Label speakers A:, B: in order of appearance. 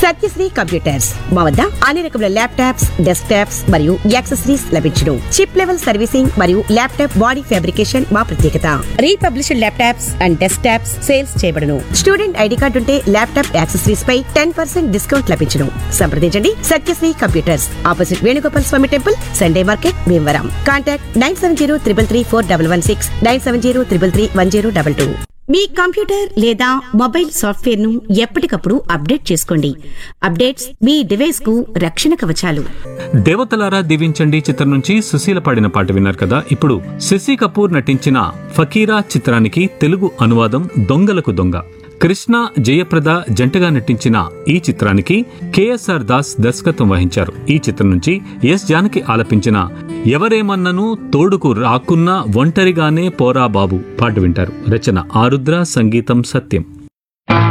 A: Satyasri computers మా వద్ద అన్ని రకముల ల్యాప్టాప్స్ డెస్క్ టాప్స్ మరియు యాక్సెసరీస్ లభించును చిప్ లెవెల్ సర్వీసింగ్ మరియు ల్యాప్టాప్ బాడీ ఫ్యాబ్రికేషన్ మా ప్రత్యేకత republished laptops and desktops sales చేయబడును స్టూడెంట్ ఐడి కార్డు ఉంటే ల్యాప్టాప్ యాక్సెసరీస్ పై టెన్ పర్సెంట్ డిస్కౌంట్ లభించును సంప్రదించండి Satyasri computers opposite Venugopal Swamy temple Sunday market Bhimavaram contact nine seven zero triple three four double one six nine seven zero triple three one zero double two మీ computer లేదా mobile software ను ఎప్పటికప్పుడు update చేసుకోండి updates మీ device కు రక్షణ కవచాలు
B: దేవతలారా దీవించండి చిత్రం నుంచి సుశీల పాడిన పాట విన్నారు కదా ఇప్పుడు శశి కపూర్ నటించిన ఫకీరా చిత్రానికి తెలుగు అనువాదం దొంగలకు దొంగ కృష్ణ జయప్రద జంటగా నటించిన ఈ చిత్రానికి కేఎస్ఆర్ దాస్ దర్శకత్వం వహించారు ఈ చిత్రం నుంచి ఎస్ జానకి ఆలపించిన ఎవరేమన్నను తోడుకు రాకున్నా ఒంటరిగానే పోరా బాబు పాట వింటారు రచన ఆరుద్ర సంగీతం సత్యం